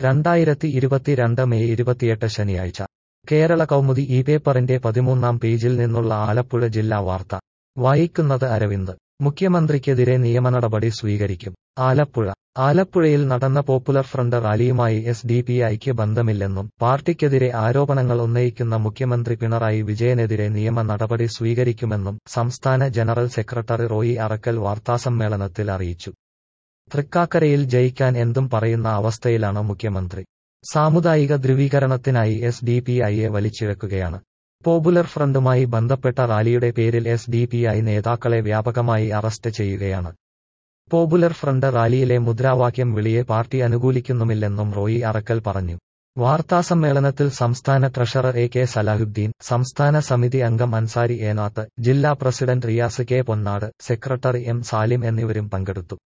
രണ്ടായിരത്തി ഇരുപത്തിരണ്ട് മെയ് ഇരുപത്തിയെട്ട് ശനിയാഴ്ച കേരള കൗമുദി ഈ പേപ്പറിന്റെ പതിമൂന്നാം പേജിൽ നിന്നുള്ള ആലപ്പുഴ ജില്ലാ വാർത്ത വായിക്കുന്നത് അരവിന്ദ് മുഖ്യമന്ത്രിക്കെതിരെ നിയമനടപടി സ്വീകരിക്കും ആലപ്പുഴ ആലപ്പുഴയിൽ നടന്ന പോപ്പുലർ ഫ്രണ്ട് റാലിയുമായി എസ് ഡി പി ഐക്ക് ബന്ധമില്ലെന്നും പാർട്ടിക്കെതിരെ ആരോപണങ്ങൾ ഉന്നയിക്കുന്ന മുഖ്യമന്ത്രി പിണറായി വിജയനെതിരെ നിയമ നടപടി സ്വീകരിക്കുമെന്നും സംസ്ഥാന ജനറൽ സെക്രട്ടറി റോയി അറക്കൽ വാർത്താസമ്മേളനത്തിൽ അറിയിച്ചു തൃക്കാക്കരയിൽ ജയിക്കാൻ എന്തും പറയുന്ന അവസ്ഥയിലാണ് മുഖ്യമന്ത്രി സാമുദായിക ധ്രുവീകരണത്തിനായി എസ് ഡി പി ഐയെ വലിച്ചിഴക്കുകയാണ് പോപ്പുലർ ഫ്രണ്ടുമായി ബന്ധപ്പെട്ട റാലിയുടെ പേരിൽ എസ് ഡി പി ഐ നേതാക്കളെ വ്യാപകമായി അറസ്റ്റ് ചെയ്യുകയാണ് പോപ്പുലർ ഫ്രണ്ട് റാലിയിലെ മുദ്രാവാക്യം വിളിയെ പാർട്ടി അനുകൂലിക്കുന്നുമില്ലെന്നും റോയി അറക്കൽ പറഞ്ഞു വാർത്താസമ്മേളനത്തിൽ സംസ്ഥാന ട്രഷറർ എ കെ സലാഹുദ്ദീൻ സംസ്ഥാന സമിതി അംഗം അൻസാരി ഏനാത്ത് ജില്ലാ president Riyas K Ponnad secretary M Salim എന്നിവരും പങ്കെടുത്തു